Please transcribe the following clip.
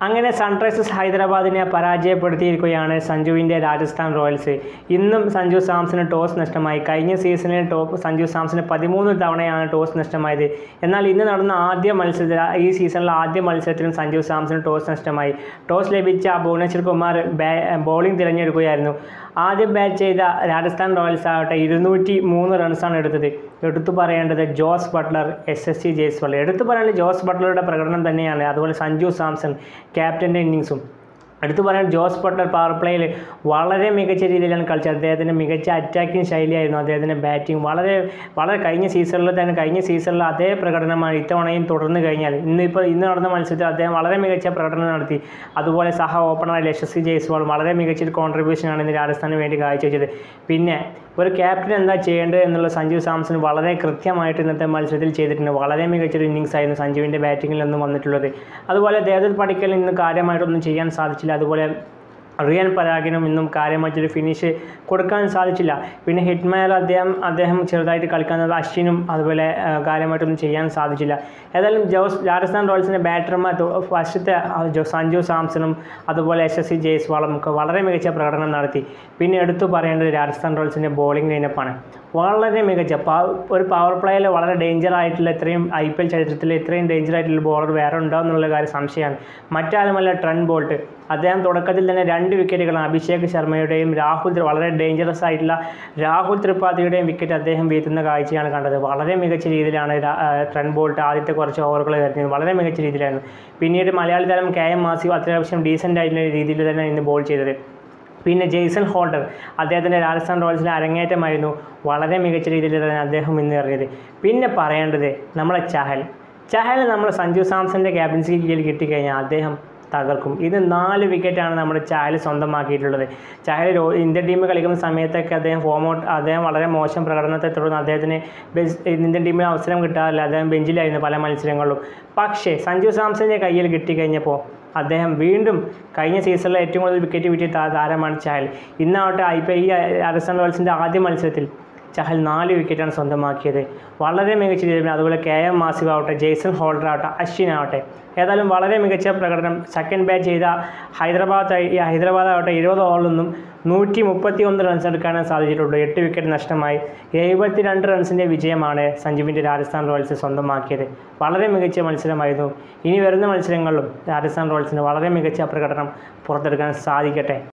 അങ്ങനെ സൺറൈസേഴ്സ് ഹൈദരാബാദിനെ പരാജയപ്പെടുത്തിയിരിക്കുകയാണ് സഞ്ജുവിൻ്റെ രാജസ്ഥാൻ റോയൽസ് ഇന്നും സഞ്ജു സാംസന് ടോസ് നഷ്ടമായി കഴിഞ്ഞ സീസണിൽ ടോപ്പ് സഞ്ജു സാംസന് പതിമൂന്ന് തവണയാണ് ടോസ് നഷ്ടമായത് എന്നാൽ ഇന്ന് നടന്ന ആദ്യ മത്സരത്തിൽ ഈ സീസണിലെ ആദ്യ മത്സരത്തിലും സഞ്ജു സാംസന് ടോസ് നഷ്ടമായി ടോസ് ലഭിച്ച ഭുവനേശ്വർ കുമാർ ബോളിംഗ് തിരഞ്ഞെടുക്കുകയായിരുന്നു ആദ്യം ബാറ്റ് ചെയ്ത രാജസ്ഥാൻ റോയൽസ് ആകട്ടെ ഇരുന്നൂറ്റി മൂന്ന് റൺസാണ് എടുത്തത് എടുത്തു പറയേണ്ടത് ജോസ് ബട്ട്ലർ എസ് എസ് സി ജയ്സ്വാൾ എടുത്തു പറയേണ്ടത് ജോസ് ബട്ട്ലറുടെ പ്രകടനം തന്നെയാണ് അതുപോലെ സഞ്ജു സാംസൺ ക്യാപ്റ്റൻ്റെ ഇന്നിങ്സും എടുത്തു പറയാൻ ജോസ് ബട്ട്ലർ പവർ പ്ലേയിൽ വളരെ മികച്ച രീതിയിലാണ് കളിച്ചത് അദ്ദേഹത്തിൻ്റെ മികച്ച അറ്റാക്കിംഗ് ശൈലിയായിരുന്നു അദ്ദേഹത്തിൻ്റെ ബാറ്റിംഗ് വളരെ വളരെ കഴിഞ്ഞ സീസണിൽ തന്നെ കഴിഞ്ഞ സീസണിൽ അതേ പ്രകടനമാണ് ഇത്തവണയും തുടർന്ന് കഴിഞ്ഞാൽ ഇന്നിപ്പോൾ ഇന്ന് നടന്ന മത്സരത്തിൽ അദ്ദേഹം വളരെ മികച്ച പ്രകടനം നടത്തി അതുപോലെ സഹ ഓപ്പണറായ യശസ്വി ജയ്സ്വാൾ വളരെ മികച്ചൊരു കോൺട്രിബ്യൂഷനാണ് ഇന്ന് രാജസ്ഥാന് വേണ്ടി കാഴ്ചവെച്ചത് പിന്നെ ഒരു ക്യാപ്റ്റൻ എന്താ ചെയ്യേണ്ടത് എന്നുള്ള സഞ്ജു സാംസൺ വളരെ കൃത്യമായിട്ട് ഇന്നത്തെ മത്സരത്തിൽ ചെയ്തിട്ടുണ്ട് വളരെ മികച്ചൊരു ഇന്നിങ്സ് ആയിരുന്നു സഞ്ജുവിൻ്റെ ബാറ്റിങ്ങിൽ നിന്നും വന്നിട്ടുള്ളത് അതുപോലെ ദേവദത്ത് പടിക്കൽ ഇന്ന് കാര്യമായിട്ടൊന്നും ചെയ്യാൻ സാധിച്ചില്ല അതുപോലെ റിയൻ പരാഗിനും ഇന്നും കാര്യമായിട്ടൊരു ഫിനിഷ് കൊടുക്കാൻ സാധിച്ചില്ല പിന്നെ ഹിറ്റ്മാർ അദ്ദേഹം അദ്ദേഹം ചെറുതായിട്ട് കളിക്കുന്നത് അശ്വിനും അതുപോലെ ആ, കാര്യമായിട്ടൊന്നും ചെയ്യാൻ സാധിച്ചില്ല ഏതായാലും ജോസ് രാജസ്ഥാൻ റോയൽസിൻ്റെ ബാറ്റർമാർ ഫസ്റ്റത്തെ ആ, ജോ- സഞ്ജു സാംസണും അതുപോലെ എസ് എസ് സി ജയ്സ്വാളും ഒക്കെ വളരെ മികച്ച പ്രകടനം നടത്തി പിന്നെ എടുത്തു പറയേണ്ടത് രാജസ്ഥാൻ റോയൽസിൻ്റെ ബോളിംഗ് ലൈനപ്പാണ് വളരെ മികച്ച പ- ഒരു പവർ പ്ലേയിൽ വളരെ ഡേഞ്ചർ ആയിട്ടുള്ള ഇത്രയും ഐ പി എൽ ചരിത്രത്തിൽ ഇത്രയും ഡേഞ്ചർ ആയിട്ടുള്ള ബോളർ വേറെ ഉണ്ടോ എന്നുള്ള കാര്യം സംശയമാണ് മറ്റാരുമല്ല ട്രെൻ ബോൾട്ട് അദ്ദേഹം തുടക്കത്തിൽ തന്നെ രണ്ട് വിക്കറ്റുകളാണ് അഭിഷേക് ശർമ്മയുടെയും രാഹുൽ ത്രി- വളരെ ഡേഞ്ചറസ് ആയിട്ടുള്ള രാഹുൽ ത്രിപാഠിയുടെയും വിക്കറ്റ് അദ്ദേഹം വീഴ്ത്തുന്ന കാഴ്ചയാണ് കണ്ടത് വളരെ മികച്ച രീതിയിലാണ് രാ- ആ, ട്രെൻ ബോൾട്ട് ആദ്യത്തെ കുറച്ച് ഓവറുകൾ എറിഞ്ഞത് വളരെ മികച്ച രീതിയിലായിരുന്നു പിന്നീട് മലയാളി താരം കെ എം മാസിവ് അത്യാവശ്യം ഡീസൻ്റ് ആയിട്ടുള്ള രീതിയിൽ തന്നെ ഇന്ന് ബോൾ ചെയ്തത് പിന്നെ ജെയ്സൺ ഹോൾഡർ അദ്ദേഹത്തിൻ്റെ രാജസ്ഥാൻ റോയൽസിലെ അരങ്ങേറ്റമായിരുന്നു വളരെ മികച്ച രീതിയിൽ തന്നെ അദ്ദേഹം ഇന്ന് എറിഞ്ഞത് പിന്നെ പറയേണ്ടത് നമ്മളെ ചഹൽ ചഹൽ നമ്മൾ സഞ്ജു സാംസൻ്റെ ക്യാപ്റ്റൻസി കീഴിൽ കിട്ടിക്കഴിഞ്ഞാൽ അദ്ദേഹം തകർക്കും ഇത് നാല് വിക്കറ്റാണ് നമ്മുടെ ചഹൽ സ്വന്തമാക്കിയിട്ടുള്ളത് ചഹൽ രോ- ഇന്ത്യൻ ടീം കളിക്കുന്ന സമയത്തൊക്കെ അദ്ദേഹം ഫോം ഔട്ട് അദ്ദേഹം വളരെ മോശം പ്രകടനത്തെ തുടർന്ന് അദ്ദേഹത്തിന് ബെസ് ഇന്ത്യൻ ടീമിൽ അവസരം കിട്ടാറില്ല അദ്ദേഹം ബെഞ്ചിലായിരുന്നു പല മത്സരങ്ങളിലും പക്ഷേ സഞ്ജു സാംസൻ്റെ കയ്യിൽ കിട്ടിക്കഴിഞ്ഞപ്പോൾ അദ്ദേഹം വീണ്ടും കഴിഞ്ഞ സീസണിലെ ഏറ്റവും കൂടുതൽ വിക്കറ്റ് വീട്ടിയ താ- താരമാണ് ചഹൽ ഇന്നാവട്ടെ ഐ പി ഈ രാജസ്ഥാൻ റോയൽസിൻ്റെ ആദ്യ മത്സരത്തിൽ ചഹൽ നാല് വിക്കറ്റാണ് സ്വന്തമാക്കിയത് വളരെ മികച്ച രീതിയിൽ അതുപോലെ കെ എം മാസിവ് ആവട്ടെ ജെയ്സൺ ഹോൾഡർ ആവട്ടെ അശ്വിൻ ആവട്ടെ ഏതായാലും വളരെ മികച്ച പ്രകടനം സെക്കൻഡ് ബാറ്റ് ചെയ്ത ഹൈദരാബാദ് ഈ ഹൈദരാബാദ് ആവട്ടെ ഇരുപത് ഓവറിൽ നിന്നും നൂറ്റി മുപ്പത്തി ഒന്ന് റൺസ് എടുക്കാനേ സാധിച്ചിട്ടുള്ളൂ എട്ട് വിക്കറ്റ് നഷ്ടമായി എഴുപത്തി രണ്ട് റൺസിൻ്റെ വിജയമാണ് സഞ്ജുവിൻ്റെ രാജസ്ഥാൻ റോയൽസ് സ്വന്തമാക്കിയത് വളരെ മികച്ച മത്സരമായിരുന്നു ഇനി വരുന്ന മത്സരങ്ങളിലും രാജസ്ഥാൻ റോയൽസിന് വളരെ മികച്ച പ്രകടനം പുറത്തെടുക്കാൻ സാധിക്കട്ടെ